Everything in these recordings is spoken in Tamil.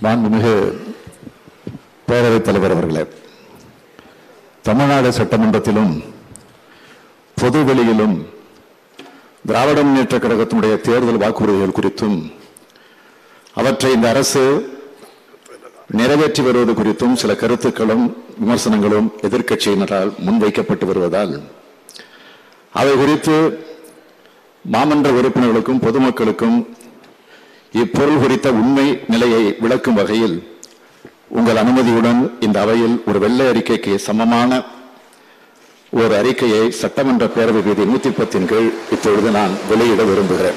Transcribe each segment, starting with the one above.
மாண்புமிகு பேரவைத் தலைவர் அவர்களே தமிழ்நாடு சட்டமன்றத்திலும் பொதுவெளியிலும் திராவிட முன்னேற்ற கழகத்தினுடைய தேர்தல் வாக்குறுதிகள் குறித்தும் அவற்றை இந்த அரசு நிறைவேற்றி வருவது குறித்தும் சில கருத்துக்களும் விமர்சனங்களும் எதிர்க்கட்சியினரால் முன்வைக்கப்பட்டு வருவதால் அவை குறித்து மாமன்ற உறுப்பினர்களுக்கும் பொதுமக்களுக்கும் இப்பொருள் குறித்த உண்மை நிலையை விளக்கும் வகையில் உங்கள் அனுமதியுடன் இந்த அவையில் ஒரு வெள்ளை அறிக்கைக்கு சமமான ஒரு அறிக்கையை சட்டமன்ற பேரவை விதி நூத்தி பத்தின் கீழ் இப்பொழுது நான் வெளியிட விரும்புகிறேன்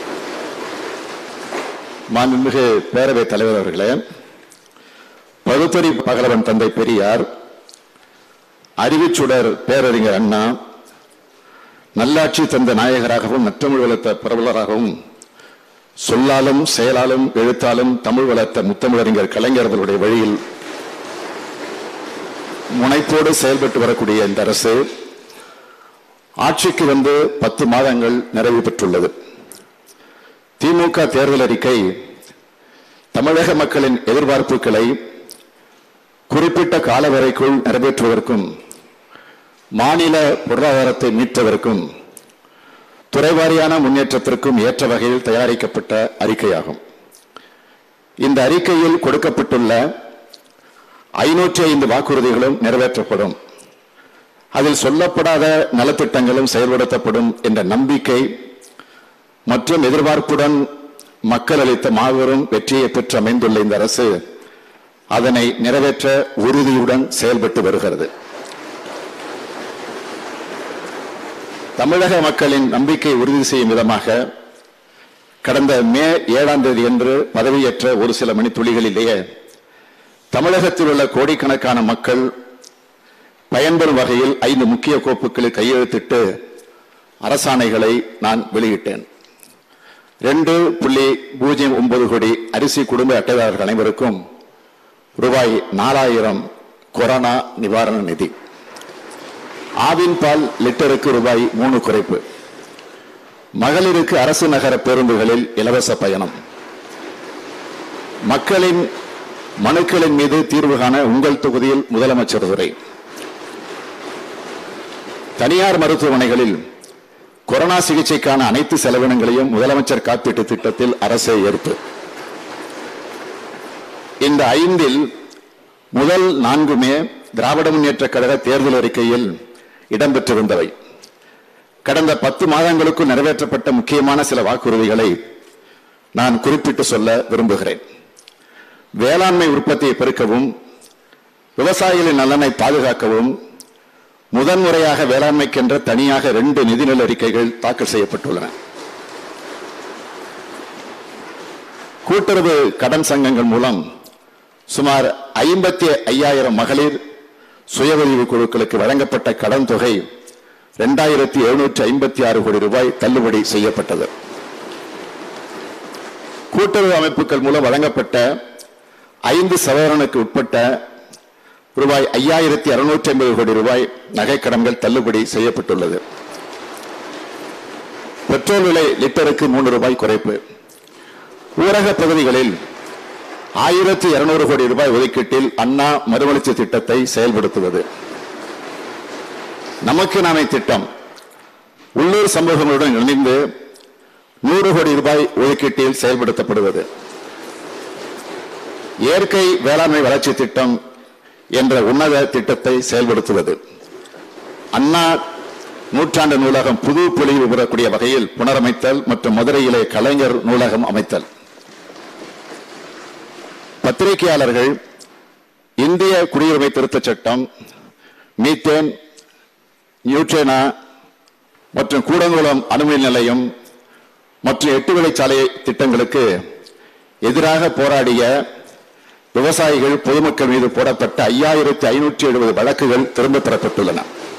மாண்புமிகு பேரவைத் தலைவர் அவர்களே பகுத்தறி பகலவன் தந்தை பெரியார் அறிவுச்சுடர் பேரறிஞர் அண்ணா நல்லாட்சி தந்த நாயகராகவும் நற்றமிழ் வளர்த்த பிரபலராகவும் சொல்லாலும் செயலாலும் எழுத்தாலும் தமிழ் வளர்த்த முத்தமிழறிஞர் கலைஞர்களுடைய வழியில் முனைப்போடு செயல்பட்டு வரக்கூடிய இந்த அரசு ஆட்சிக்கு வந்து பத்து மாதங்கள் நிறைவு பெற்றுள்ளது திமுக தேர்தல் அறிக்கை தமிழக மக்களின் எதிர்பார்ப்புகளை குறிப்பிட்ட கால வரைக்குள் நிறைவேற்றுவதற்கும் மாநில பொருளாதாரத்தை மீட்பதற்கும் துறைவாரியான முன்னேற்றத்திற்கும் ஏற்ற வகையில் தயாரிக்கப்பட்ட அறிக்கையாகும் இந்த அறிக்கையில் கொடுக்கப்பட்டுள்ள ஐநூற்றி ஐந்து வாக்குறுதிகளும் நிறைவேற்றப்படும் அதில் சொல்லப்படாத நலத்திட்டங்களும் செயல்படுத்தப்படும் என்ற நம்பிக்கை மற்றும் எதிர்பார்ப்புடன் மக்கள் அளித்த மாபெரும் வெற்றியை பெற்று அமைந்துள்ள இந்த அரசு அதனை நிறைவேற்ற உறுதியுடன் செயல்பட்டு வருகிறது தமிழக மக்களின் நம்பிக்கை உறுதி செய்யும் விதமாக கடந்த மே ஏழாம் தேதி அன்று பதவியேற்ற ஒரு சில மணித்துளிகளிலேயே தமிழகத்தில் உள்ள கோடிக்கணக்கான மக்கள் பயன்பெறும் வகையில் ஐந்து முக்கிய கோப்புகளில் கையெழுத்திட்டு அரசாணைகளை நான் வெளியிட்டேன் ரெண்டு புள்ளி பூஜ்ஜியம் ஒன்பது கோடி அரிசி குடும்ப அட்டைதாரர்கள் அனைவருக்கும் ரூபாய் நாலாயிரம் கொரோனா நிவாரண நிதி ஆவின் பால் லிட்டருக்கு ரூபாய் மூணு குறைப்பு மகளிருக்கு அரசு நகர பேருந்துகளில் இலவச பயணம் மக்களின் மனுக்களின் மீது தீர்வு காண உங்கள் தொகுதியில் முதலமைச்சர் உரை தனியார் மருத்துவமனைகளில் கொரோனா சிகிச்சைக்கான அனைத்து செலவினங்களையும் முதலமைச்சர் காப்பீட்டு திட்டத்தில் அரசே ஏற்பு இந்த ஐந்தில் முதல் நான்குமே திராவிட முன்னேற்ற கழக தேர்தல் அறிக்கையில் இடம்பெற்றிருந்தவை கடந்த பத்து மாதங்களுக்குள் நிறைவேற்றப்பட்ட முக்கியமான சில வாக்குறுதிகளை நான் குறிப்பிட்டு சொல்ல விரும்புகிறேன் வேளாண்மை உற்பத்தியை பெருக்கவும் விவசாயிகளின் நலனை பாதுகாக்கவும் முதன்முறையாக வேளாண்மைக்கென்ற தனியாக ரெண்டு நிதிநிலை அறிக்கைகள் தாக்கல் செய்யப்பட்டுள்ளன கூட்டுறவு கடன் சங்கங்கள் மூலம் சுமார் ஐம்பத்தி ஐயாயிரம் மகளிர் சுய உதவி குழுக்களுக்கு வழங்கப்பட்ட கடன் தொகை இரண்டாயிரத்தி எழுநூற்றி ஐம்பத்தி ஆறு கோடி ரூபாய் தள்ளுபடி செய்யப்பட்டது கூட்டுறவு அமைப்புகள் மூலம் வழங்கப்பட்ட ஐந்து சவரனுக்கு உட்பட்ட ரூபாய் ஐயாயிரத்தி அறுநூற்றி ஐம்பது கோடி ரூபாய் நகைக்கடன்கள் தள்ளுபடி செய்யப்பட்டுள்ளது பெட்ரோல் விலை லிட்டருக்கு மூன்று ரூபாய் குறைப்பு ஊரக பகுதிகளில் ஆயிரத்தி இருநூறு கோடி ரூபாய் ஒதுக்கீட்டில் அண்ணா மறுமலர்ச்சி திட்டத்தை செயல்படுத்துவது நமக்கு நாமே திட்டம் உள்ளூர் சமூகங்களுடன் இணைந்து நூறு கோடி ரூபாய் ஒதுக்கீட்டில் செயல்படுத்தப்படுவது இயற்கை வேளாண்மை வளர்ச்சி திட்டம் என்ற உன்னத திட்டத்தை செயல்படுத்துவது அண்ணா நூற்றாண்டு நூலகம் புது பொலிவு பெறக்கூடிய வகையில் புனரமைத்தல் மற்றும் மதுரையிலே கலைஞர் நூலகம் அமைத்தல் பத்திரிகையாளர்கள் இந்திய குடியுரிமை திருத்தச் சட்டம் மீத்தேன் நியூட்ரேனா மற்றும் கூடங்குளம் அணுமின் நிலையம் மற்றும் எட்டு வழிச்சாலை திட்டங்களுக்கு எதிராக போராடிய விவசாயிகள் பொதுமக்கள் மீது போடப்பட்ட ஐயாயிரத்தி ஐநூற்றி எழுபது வழக்குகள் திரும்பப் பெறப்பட்டுள்ளன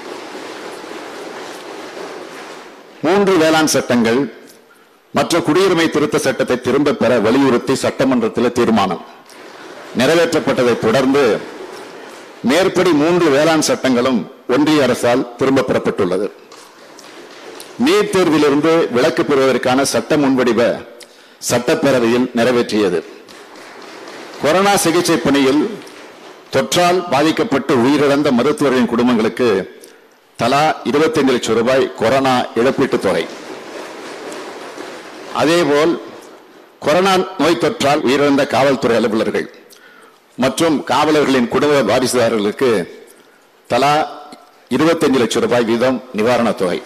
மூன்று வேளாண் சட்டங்கள் மற்ற குடியுரிமை திருத்த சட்டத்தை திரும்பப் பெற வலியுறுத்தி சட்டமன்றத்தில் தீர்மானம் நிறைவேற்றப்பட்டதை தொடர்ந்து மேற்படி மூன்று வேளாண் சட்டங்களும் ஒன்றிய அரசால் திரும்பப் பெறப்பட்டுள்ளது நீட் தேர்விலிருந்து விலக்கு பெறுவதற்கான சட்ட முன்வடிவ சட்டப்பேரவையில் நிறைவேற்றியது கொரோனா சிகிச்சை பணியில் தொற்றால் பாதிக்கப்பட்டு உயிரிழந்த மருத்துவர்களின் குடும்பங்களுக்கு தலா 25 லட்சம் ரூபாய் கொரோனா இழப்பீட்டுத் தொகை அதேபோல் கொரோனா நோய் தொற்றால் உயிரிழந்த காவல்துறை அலுவலர்கள் மற்றும் காவலர்களின் குடும்ப வாரிசுதாரர்களுக்கு தலா 25 லட்சம் ரூபாய் வீதம் நிவாரணத் தொகை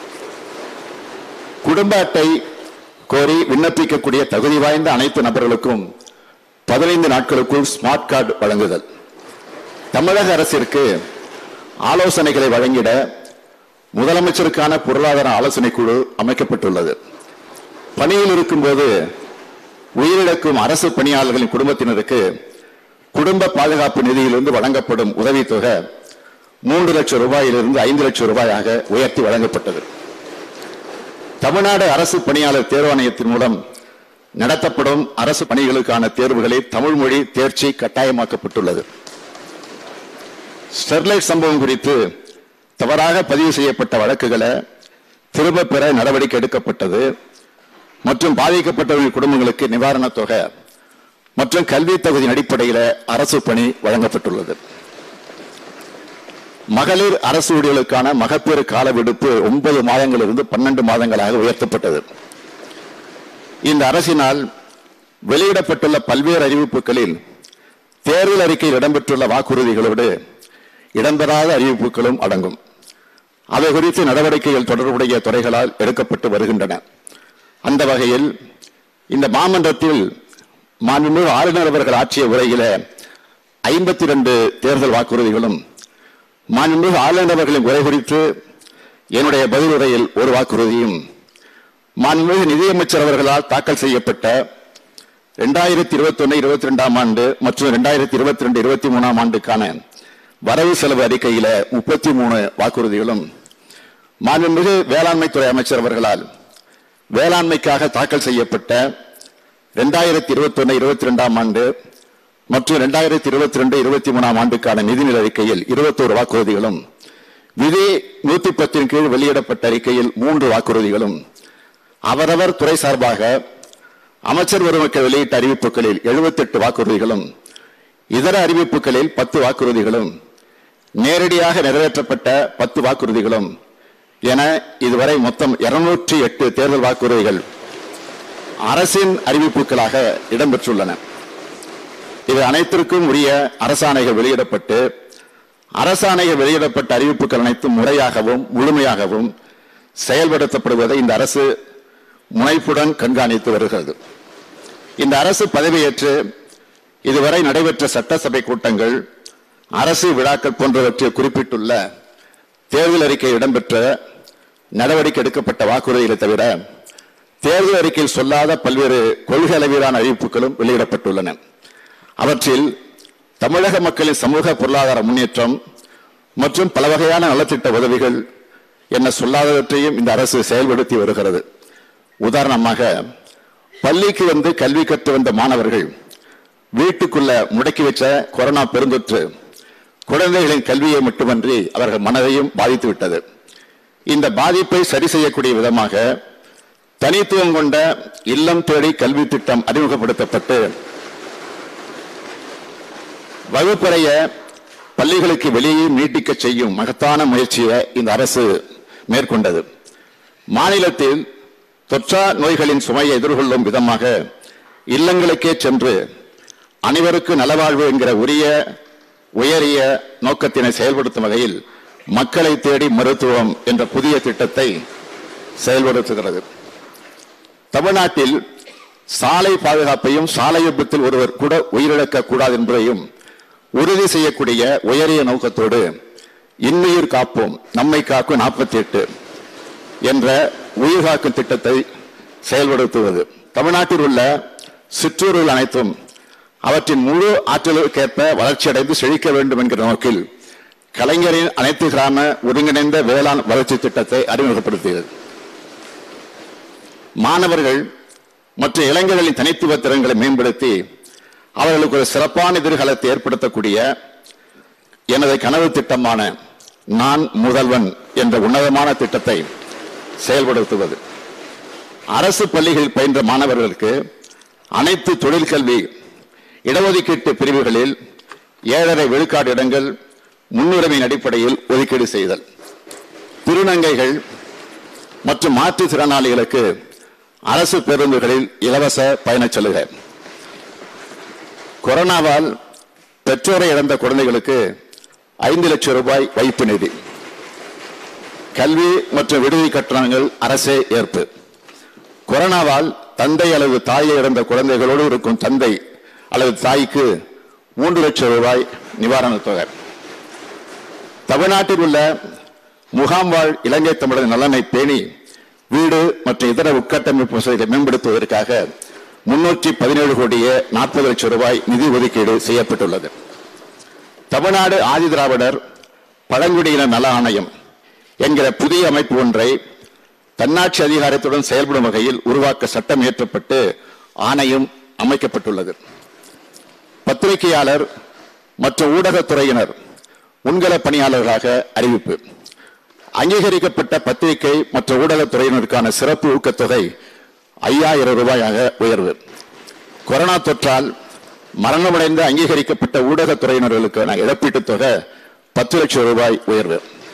குடும்ப அட்டை கோரி விண்ணப்பிக்கக்கூடிய தகுதி வாய்ந்த அனைத்து நபர்களுக்கும் பதினைந்து நாட்களுக்குள் ஸ்மார்ட் கார்டு வழங்குதல் தமிழக அரசிற்கு ஆலோசனைகளை வழங்கிட முதலமைச்சருக்கான பொருளாதார ஆலோசனை குழு அமைக்கப்பட்டுள்ளது பணியில் இருக்கும்போது உயிரிழக்கும் அரசு பணியாளர்களின் குடும்பத்தினருக்கு குடும்ப பாதுகாப்பு நிதியிலிருந்து வழங்கப்படும் உதவித்தொகை மூன்று லட்சம் ரூபாயிலிருந்து ஐந்து லட்சம் ரூபாயாக உயர்த்தி வழங்கப்பட்டது தமிழ்நாடு அரசு பணியாளர் தேர்வாணையத்தின் மூலம் நடத்தப்படும் அரசு பணிகளுக்கான தேர்வுகளில் தமிழ் மொழி தேர்ச்சி கட்டாயமாக்கப்பட்டுள்ளது ஸ்டெர்லைட் சம்பவம் குறித்து தவறாக பதிவு செய்யப்பட்ட வழக்குகளை திரும்ப பெற நடவடிக்கை எடுக்கப்பட்டது மற்றும் பாதிக்கப்பட்டவர்கள் குடும்பங்களுக்கு நிவாரணத் தொகை மற்றும் கல்வி தகுதியின் அடிப்படையில் அரசு பணி வழங்கப்பட்டுள்ளது மகளிர் அரசு ஊழியர்களுக்கான மகப்பேறு கால விடுப்பு ஒன்பது மாதங்களிலிருந்து பன்னெண்டு மாதங்களாக உயர்த்தப்பட்டது இந்த அரசினால் வெளியிடப்பட்டுள்ள பல்வேறு அறிவிப்புகளில் தேர்தல் அறிக்கையில் இடம்பெற்றுள்ள வாக்குறுதிகளோடு இடம்பெறாத அறிவிப்புகளும் அடங்கும் அவை குறித்து நடவடிக்கைகள் தொடர்புடைய துறைகளால் எடுக்கப்பட்டு வருகின்றன அந்த வகையில் இந்த மாமன்றத்தில் மாண்புமிகு ஆளுநர் அவர்கள் ஆற்றிய உரையில ஐம்பத்தி இரண்டு தேர்தல் வாக்குறுதிகளும் மாண்புமிகு ஆளுநர் அவர்களின் உரை குறித்து என்னுடைய பதில் உரையில் ஒரு வாக்குறுதியும் மாண்புமிகு நிதியமைச்சர் அவர்களால் தாக்கல் செய்யப்பட்ட இரண்டாயிரத்தி இருபத்தி ஒன்னு இருபத்தி ரெண்டாம் ஆண்டு மற்றும் இரண்டாயிரத்தி இருபத்தி ரெண்டு இருபத்தி மூணாம் ஆண்டுக்கான வரவு செலவு அறிக்கையில முப்பத்தி மூணு வாக்குறுதிகளும் மாண்புமிகு வேளாண்மைத்துறை அமைச்சர் அவர்களால் வேளாண்மைக்காக தாக்கல் செய்யப்பட்ட இரண்டாயிரத்தி இருபத்தி ஒன்னு இருபத்தி ரெண்டாம் ஆண்டு மற்றும் இரண்டாயிரத்தி இருபத்தி ரெண்டு இருபத்தி மூணாம் ஆண்டுக்கான நிதிநிலை அறிக்கையில் இருபத்தோரு வாக்குறுதிகளும் விதி நூத்தி பத்தின் கீழ் வெளியிடப்பட்ட அறிக்கையில் மூன்று வாக்குறுதிகளும் அவரவர் துறை சார்பாக அமைச்சர் ஒருவருக்கு வெளியிட்ட அறிவிப்புகளில் 78 வாக்குறுதிகளும் இதர அறிவிப்புகளில் பத்து வாக்குறுதிகளும் நேரடியாக நிறைவேற்றப்பட்ட பத்து வாக்குறுதிகளும் என இதுவரை மொத்தம் 208 எட்டு தேர்தல் வாக்குறுதிகள் அரசின் அறிவிப்புகளாக இடம்பெற்றுள்ளன இது அனைத்திற்கும் உரிய அரசாணைகள் வெளியிடப்பட்டு அரசாணைகள் வெளியிடப்பட்ட அறிவிப்புகள் அனைத்தும் முறையாகவும் முழுமையாகவும் செயல்படுத்தப்படுவதை இந்த அரசு முனைப்புடன் கண்காணித்து வருகிறது இந்த அரசு பதவியேற்று இதுவரை நடைபெற்ற சட்டசபை கூட்டங்கள் அரசு விழாக்கள் போன்றவற்றில் குறிப்பிட்டுள்ள தேர்தல் அறிக்கை இடம்பெற்ற நடவடிக்கை எடுக்கப்பட்ட வாக்குறுதிகளை தவிர தேர்தல் அறிக்கையில் சொல்லாத பல்வேறு கொள்கை அளவிலான அறிவிப்புகளும் வெளியிடப்பட்டுள்ளன அவற்றில் தமிழக மக்களின் சமூக பொருளாதார முன்னேற்றம் மற்றும் பல வகையான நலத்திட்ட உதவிகள் என்ன சொல்லாதவற்றையும் இந்த அரசு செயல்படுத்தி வருகிறது உதாரணமாக பள்ளிக்கு வந்து கல்வி கற்று வந்த மாணவர்கள் வீட்டுக்குள்ள முடக்கி வச்ச கொரோனா பெருந்தொற்று குழந்தைகளின் கல்வியை மட்டுமன்றி அவர்கள் மனதையும் பாதித்து விட்டது இந்த பாதிப்பை சரி செய்யக்கூடிய விதமாக தனித்துவம் கொண்ட இல்லம் தேடி கல்வி திட்டம் அறிமுகப்படுத்தப்பட்டு வகுப்பறைய பள்ளிகளுக்கு வெளியே நீட்டிக்க செய்யும் மகத்தான முயற்சியை இந்த அரசு மேற்கொண்டது மாநிலத்தில் தொற்றா நோய்களின் சுமையை எதிர்கொள்ளும் விதமாக இல்லங்களுக்கே சென்று அனைவருக்கு நலவாழ்வு என்கிற உரிய உயரிய நோக்கத்தினை செயல்படுத்தும் வகையில் மக்களை தேடி மருத்துவம் என்ற புதிய திட்டத்தை செயல்படுத்துகிறது தமிழ்நாட்டில் சாலை பாதுகாப்பையும் சாலை விபத்தில் ஒருவர் கூட உயிரிழக்க கூடாது என்பதையும் உறுதி செய்யக்கூடிய உயரிய நோக்கத்தோடு இன்னுயிர் காப்போம் நம்மை காக்கும் நாற்பத்தி எட்டு என்ற உயிர் காக்கும் திட்டத்தை செயல்படுத்துவது தமிழ்நாட்டில் உள்ள சிற்றூர்கள் அனைத்தும் அவற்றின் முழு ஆற்றலுக்கேற்ப வளர்ச்சியடைந்து செழிக்க வேண்டும் என்கிற நோக்கில் கலைஞரின் அனைத்து கிராம ஒருங்கிணைந்த வேளாண் வளர்ச்சி திட்டத்தை அறிமுகப்படுத்தியது மாணவர்கள் மற்றும் இளைஞர்களின் தனித்துவ திறன்களை மேம்படுத்தி அவர்களுக்கு ஒரு சிறப்பான எதிர்காலத்தை ஏற்படுத்தக்கூடிய எனது கனவு திட்டமான நான் முதல்வன் என்ற உன்னதமான திட்டத்தை செயல்படுத்துவது அரசு பள்ளிகளில் பயின்ற மாணவர்களுக்கு அனைத்து தொழிற்கல்வி இடஒதுக்கீட்டு பிரிவுகளில் ஏழரை விழுக்காடு இடங்கள் முன்னுரிமையின் அடிப்படையில் ஒதுக்கீடு செய்தல் திருநங்கைகள் மற்றும் மாற்றுத்திறனாளிகளுக்கு அரசு பேருந்துகளில் இலவச பயணச் சலுகை கொரோனாவால் பெற்றோரை இழந்த குழந்தைகளுக்கு ஐந்து லட்சம் ரூபாய் வைப்பு நிதி கல்வி மற்றும் விடுதி கட்டணங்கள் அரசே ஏற்பு கொரோனாவால் தந்தை அல்லது தாயை இழந்த குழந்தைகளோடு இருக்கும் தந்தை அல்லது தாய்க்கு மூன்று லட்சம் ரூபாய் நிவாரணத் தொகை தமிழ்நாட்டில் உள்ள முகாம் வாழ் இலங்கை தமிழர் நலனை பேணி வீடு மற்றும் இதர உட்கட்டமைப்பு வசதிகளை மேம்படுத்துவதற்காக முன்னூற்றி பதினேழு கோடியே நாற்பது லட்சம் ரூபாய் நிதி ஒதுக்கீடு செய்யப்பட்டுள்ளது தமிழ்நாடு ஆதிதிராவிடர் பழங்குடியினர் நல ஆணையம் என்கிற புதிய அமைப்பு ஒன்றை தன்னாட்சி அதிகாரத்துடன் செயல்படும் வகையில் உருவாக்க சட்டம் இயற்றப்பட்டு ஆணையம் அமைக்கப்பட்டுள்ளது பத்திரிகையாளர் மற்றும் ஊடகத்துறையினர் முன்கள பணியாளர்களாக அறிவிப்பு அங்கீகரிக்கப்பட்ட பத்திரிகை மற்றும் ஊடகத்துறையினருக்கான சிறப்பு ஊக்கத்தொகை ஐயாயிரம் ரூபாயாக உயர்வு கொரோனா தொற்றால் மரணமடைந்த அங்கீகரிக்கப்பட்ட ஊடகத்துறையினர்களுக்கான இழப்பீட்டுத் தொகை பத்து லட்சம் ரூபாய் உயர்வு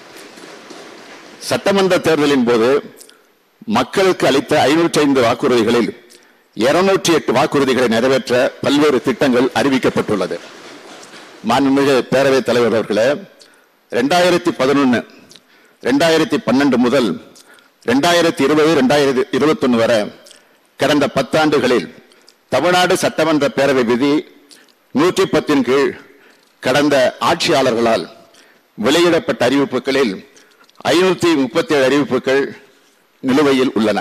சட்டமன்ற தேர்தலின் போது மக்களுக்கு அளித்த ஐநூற்றி ஐந்து வாக்குறுதிகளில் இருநூற்றி எட்டு வாக்குறுதிகளை நிறைவேற்ற பல்வேறு திட்டங்கள் அறிவிக்கப்பட்டுள்ளது மாண்புமிகு பேரவைத் தலைவர் அவர்களே ரெண்டாயிரத்தி பதினொன்னு ரெண்டாயிரத்தி பன்னெண்டு முதல் ரெண்டாயிரத்தி இருபது ரெண்டாயிரத்தி இருபத்தொன்னு வரை கடந்த பத்தாண்டுகளில் தமிழ்நாடு சட்டமன்ற பேரவை விதி நூற்றி பத்தின் கீழ் கடந்த ஆட்சியாளர்களால் வெளியிடப்பட்ட அறிவிப்புகளில் ஐநூத்தி முப்பத்தி ஏழு அறிவிப்புகள் நிலுவையில் உள்ளன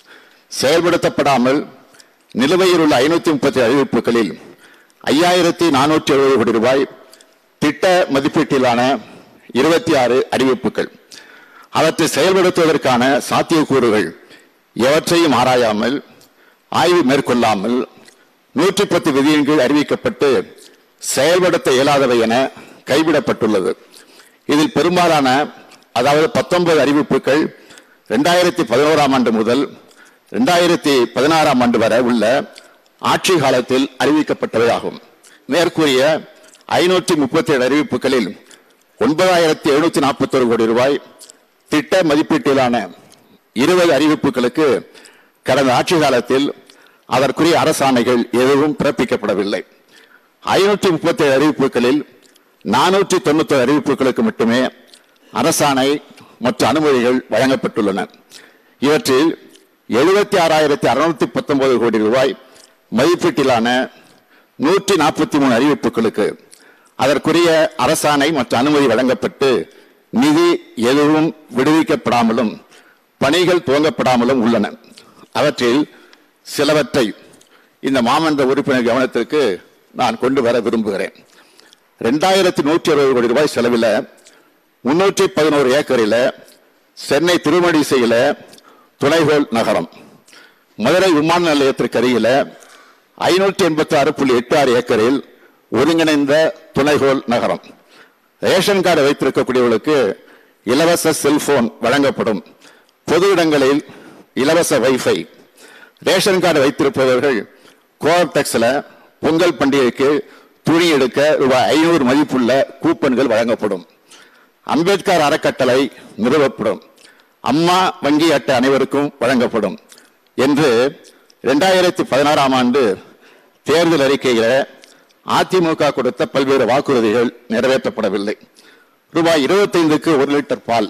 செயல்படுத்தப்படாமல் நிலுவையில் உள்ள ஐநூத்தி முப்பத்தி அறிவிப்புகளில் ஐயாயிரத்தி நானூற்றி எழுபது கோடி ரூபாய் திட்ட மதிப்பீட்டிலான இருபத்தி ஆறு அறிவிப்புகள் அவற்றை செயல்படுத்துவதற்கான சாத்தியக்கூறுகள் எவற்றையும் ஆராயாமல் ஆய்வு மேற்கொள்ளாமல் நூற்றி பத்து விதியின் கீழ் அறிவிக்கப்பட்டு செயல்படுத்த இயலாதவை என கைவிடப்பட்டுள்ளது இதில் பெரும்பாலான அதாவது பத்தொன்பது அறிவிப்புகள் இரண்டாயிரத்தி பதினோராம் ஆண்டு முதல் இரண்டாயிரத்தி பதினாறாம் ஆண்டு வரை உள்ள ஆட்சி காலத்தில் அறிவிக்கப்பட்டவை ஆகும் மேற்கூறிய ஐநூற்றி முப்பத்தி ஏழு அறிவிப்புகளில் ஒன்பதாயிரத்தி எழுநூத்தி நாற்பத்தி கோடி ரூபாய் திட்ட மதிப்பீட்டிலான இருபது அறிவிப்புகளுக்கு கடந்த ஆட்சி காலத்தில் அதற்குரிய அரசாணைகள் எதுவும் பிறப்பிக்கப்படவில்லை ஐநூற்றி முப்பத்தி ஏழு அறிவிப்புகளில் நானூற்றி தொண்ணூத்தி அறிவிப்புகளுக்கு மட்டுமே அரசாணை மற்றும் அனுமதிகள் வழங்கப்பட்டுள்ளன இவற்றில் எழுபத்தி ஆறாயிரத்தி அறுநூத்தி பத்தொன்பது கோடி ரூபாய் மதிப்பீட்டிலான நூற்றி நாற்பத்தி மூணு அறிவிப்புகளுக்கு அதற்குரிய அரசாணை மற்றும் அனுமதி வழங்கப்பட்டு நிதி எதுவும் விடுவிக்கப்படாமலும் பணிகள் துவங்கப்படாமலும் உள்ளன அவற்றில் சிலவற்றை இந்த மாமன்ற உறுப்பினர் கவனத்திற்கு நான் கொண்டு வர விரும்புகிறேன் ரெண்டாயிரத்தி நூற்றி அறுபது கோடி ரூபாய் செலவில் முன்னூற்றி பதினோரு ஏக்கரில் சென்னை திருமணிசையில துணைகோள் நகரம் மதுரை விமான நிலையத்திற்கு அருகில ஐநூற்றி எண்பத்தி ஆறு புள்ளி எட்டு ஆறு ஏக்கரில் ஒருங்கிணைந்த துணைகோள் நகரம் ரேஷன் கார்டு வைத்திருக்கக்கூடியவர்களுக்கு இலவச செல்போன் வழங்கப்படும் பொது இடங்களில் இலவச வைஃபை ரேஷன் கார்டு வைத்திருப்பவர்கள் கோஆப்டெக்ஸ்ல பொங்கல் பண்டிகைக்கு துணி எடுக்க ரூபாய் ஐநூறு மதிப்புள்ள கூப்பன்கள் வழங்கப்படும் அம்பேத்கர் அறக்கட்டளை நிறுவப்படும் அம்மா வங்கி அட்டை அனைவருக்கும் வழங்கப்படும் என்று இரண்டாயிரத்தி பதினாறாம் ஆண்டு தேர்தல் அறிக்கையில அதிமுக கொடுத்த பல்வேறு வாக்குறுதிகள் நிறைவேற்றப்படவில்லை ரூபாய் இருபத்தைந்துக்கு ஒரு லிட்டர் பால்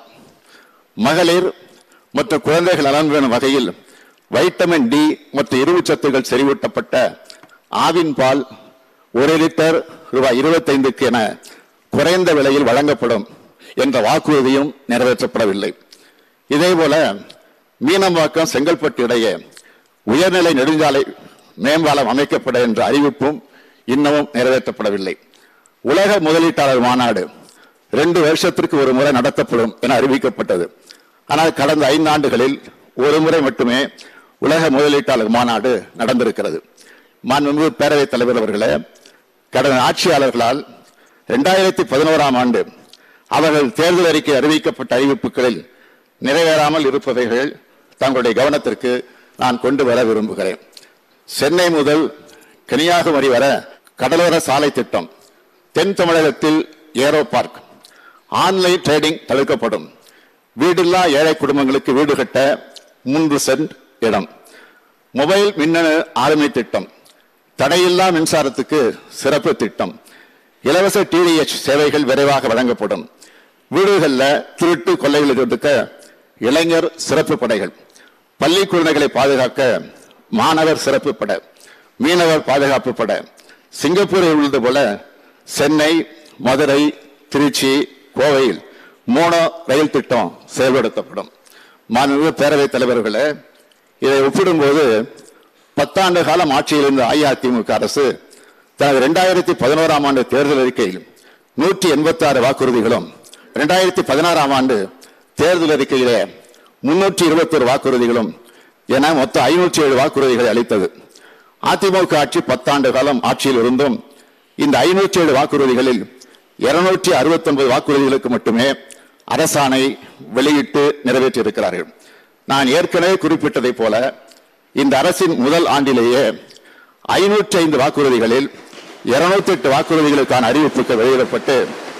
மகளிர் மற்றும் குழந்தைகள் நலன் வேணும் வகையில் வைட்டமின் டி மற்றும் இரும்புச்சத்துகள் செறிவூட்டப்பட்ட ஆவின் பால் ஒரு லிட்டர் ரூபாய் இருபத்தைந்துக்கு என குறைந்த விலையில் வழங்கப்படும் என்ற வாக்குறுதியும் நிறைவேற்றப்படவில்லை இதேபோல மீனம்பாக்கம் செங்கல்பட்டு இடையே உயர்நிலை நெடுஞ்சாலை மேம்பாலம் அமைக்கப்பட என்ற அறிவிப்பும் இன்னமும் நிறைவேற்றப்படவில்லை உலக முதலீட்டாளர் மாநாடு ரெண்டு வருஷத்திற்கு ஒரு முறை நடத்தப்படும் என அறிவிக்கப்பட்டது ஆனால் கடந்த ஐந்து ஆண்டுகளில் ஒரு முறை மட்டுமே உலக முதலீட்டாளர் மாநாடு நடந்திருக்கிறது மாண்புமிகு பேரவைத் தலைவர் அவர்களே கடந்த ஆட்சியாளர்களால் இரண்டாயிரத்தி பதினோராம் ஆண்டு அவர்கள் தேர்தல் அறிக்கை அறிவிக்கப்பட்ட அறிவிப்புகளில் நிறைவேறாமல் இருப்பவைகள் தங்களுடைய கவனத்திற்கு நான் கொண்டு வர விரும்புகிறேன் சென்னை முதல் கன்னியாகுமரி வரை கடலோர சாலை திட்டம் தென் தமிழகத்தில் ஏரோ பார்க் ஆன்லைன் ட்ரேடிங் தவிர்க்கப்படும் வீடில்லா ஏழை குடும்பங்களுக்கு வீடு கட்ட மூன்று சென்ட் இடம் மொபைல் மின்னணு ஆளுமை திட்டம் தடையில்லா மின்சாரத்துக்கு சிறப்பு திட்டம் இலவச டிடிஎச் சேவைகள் விரைவாக வழங்கப்படும் வீடுகளில் திருட்டு கொள்ளைகளை தடுக்க இளைஞர் சிறப்பு படைகள் பள்ளி குழந்தைகளை பாதுகாக்க மாணவர் சிறப்பு படை மீனவர் பாதுகாப்பு படை சிங்கப்பூரில் உள்ளது போல சென்னை மதுரை திருச்சி கோவையில் மோனோ ரயில் திட்டம் செயல்படுத்தப்படும் மாண்புமிகு பேரவைத் தலைவர்களே இதை ஒப்பிடும்போது பத்தாண்டு காலம் ஆட்சியில் இருந்த அஇஅதிமுக அரசு தனது இரண்டாயிரத்தி பதினோராம் ஆண்டு தேர்தல் அறிக்கையில் நூற்றி எண்பத்தி ஆறு வாக்குறுதிகளும் இரண்டாயிரத்தி பதினாறாம் ஆண்டு தேர்தல் அறிக்கையிலே முன்னூற்றி இருபத்தொரு வாக்குறுதிகளும் என மொத்தம் ஐநூற்றி ஏழு வாக்குறுதிகளை அளித்தது அதிமுக ஆட்சி பத்தாண்டு காலம் ஆட்சியில் இருந்தும் இந்த ஐநூற்றி ஏழு வாக்குறுதிகளில் இருநூற்றி அறுபத்தி ஒன்பது வாக்குறுதிகளுக்கு மட்டுமே அரசாணை வெளியிட்டு நிறைவேற்றியிருக்கிறார்கள் நான் ஏற்கனவே குறிப்பிட்டதைப் போல இந்த அரசின் முதல் ஆண்டிலேயே ஐநூற்றி ஐந்து வாக்குறுதிகளில் இருநூத்தி எட்டு வாக்குறுதிகளுக்கான அறிவிப்புகள் வெளியிடப்பட்டு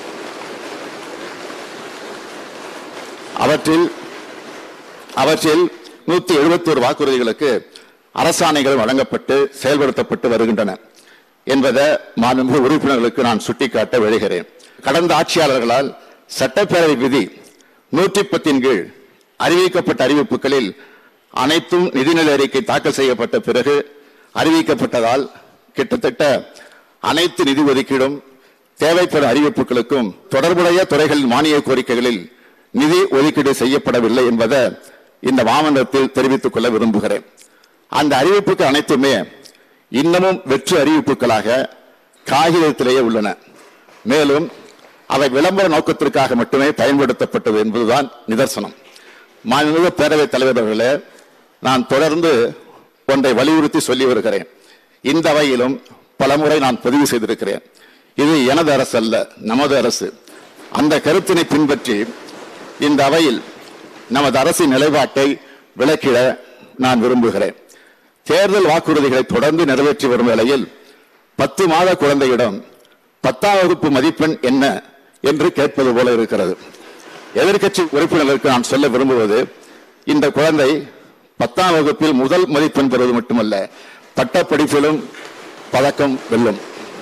அவற்றில் அவற்றில் நூத்தி எழுபத்தி ஒரு வாக்குறுதிகளுக்கு அரசாணைகள் வழங்கப்பட்டு செயல்படுத்தப்பட்டு வருகின்றன என்பதை மாண்புமிகு உறுப்பினர்களுக்கு நான் சுட்டிக்காட்ட விழுகிறேன் கடந்த ஆட்சியாளர்களால் சட்டப்பேரவை விதி நூற்றி பத்தின் கீழ் அறிவிக்கப்பட்ட அறிவிப்புகளில் அனைத்தும் நிதிநிலை அறிக்கை தாக்கல் செய்யப்பட்ட பிறகு அறிவிக்கப்பட்டதால் கிட்டத்தட்ட அனைத்து நிதி ஒதுக்கீடும் தேவைப்படும் அறிவிப்புகளுக்கும் தொடர்புடைய துறைகளின் மானிய கோரிக்கைகளில் நிதி ஒதுக்கீடு செய்யப்படவில்லை என்பதை இந்த மாமன்றத்தில் தெரிவித்துக் கொள்ள விரும்புகிறேன் அந்த அறிவிப்புகள் அனைத்துமே இன்னமும் வெற்று அறிவிப்புகளாக காகிதத்திலேயே உள்ளன மேலும் அவை விளம்பர நோக்கத்திற்காக மட்டுமே பயன்படுத்தப்பட்டது என்பதுதான் நிதர்சனம் மாண்புமிகு பேரவைத் தலைவர் அவர்களே நான் தொடர்ந்து ஒன்றை வலியுறுத்தி சொல்லி வருகிறேன் இந்த அவையிலும் பலமுறை நான் பதிவு செய்திருக்கிறேன் இது எனது அரசு அல்ல நமது அரசு அந்த கருத்தினை பின்பற்றி இந்த அவையில் நமது அரசின் நிலைப்பாட்டை விளக்கிட நான் விரும்புகிறேன் தேர்தல் வாக்குறுதிகளை தொடர்ந்து நிறைவேற்றி வரும் வேளையில் பத்து மாத குழந்தையிடம் பத்தாம் வகுப்பு மதிப்பெண் என்ன என்று கேட்பது போல இருக்கிறது எதிர்க்கட்சி உறுப்பினர்களுக்கு நான் சொல்ல விரும்புவது இந்த குழந்தை பத்தாம் வகுப்பில் முதல் மதிப்பெண் பெறுவது மட்டுமல்ல பட்டப்படிப்பிலும் பதக்கம் வெல்லும்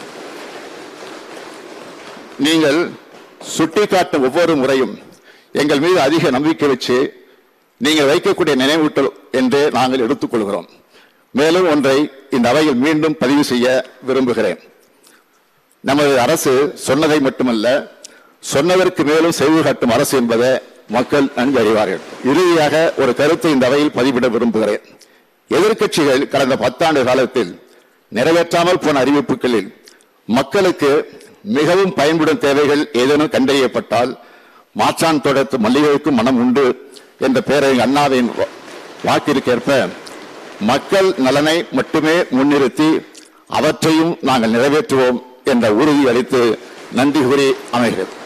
நீங்கள் சுட்டிக்காட்டும் ஒவ்வொரு முறையும் எங்கள் மீது அதிக நம்பிக்கை வச்சு நீங்கள் வைக்கக்கூடிய நினைவூட்டல் என்று நாங்கள் எடுத்துக்கொள்கிறோம் மேலும் ஒன்றை இந்த அவையில் மீண்டும் பதிவு செய்ய விரும்புகிறேன் நமது அரசு சொன்னதை மட்டுமல்ல சொன்னதற்கு மேலும் செய்து காட்டும் அரசு என்பதை மக்கள் நன்கு அறிவார்கள் இறுதியாக ஒரு கருத்தை இந்த அவையில் பதிவிட விரும்புகிறேன் எதிர்க்கட்சிகள் கடந்த பத்தாண்டு காலத்தில் நிறைவேற்றாமல் போன அறிவிப்புகளில் மக்களுக்கு மிகவும் பயன்படும் தேவைகள் ஏதேனும் கண்டறியப்பட்டால் மாற்றான் தொடர்த்து மல்லிகைக்கும் மனம் உண்டு என்ற பேரறிஞர் அண்ணாவின் வா- வாக்கிற்கேற்ப மக்கள் நலனை மட்டுமே முன்னிறுத்தி அவற்றையும் நாங்கள் நிறைவேற்றுவோம் என்ற உறுதி அளித்து நன்றி கூறி அமைகிறேன்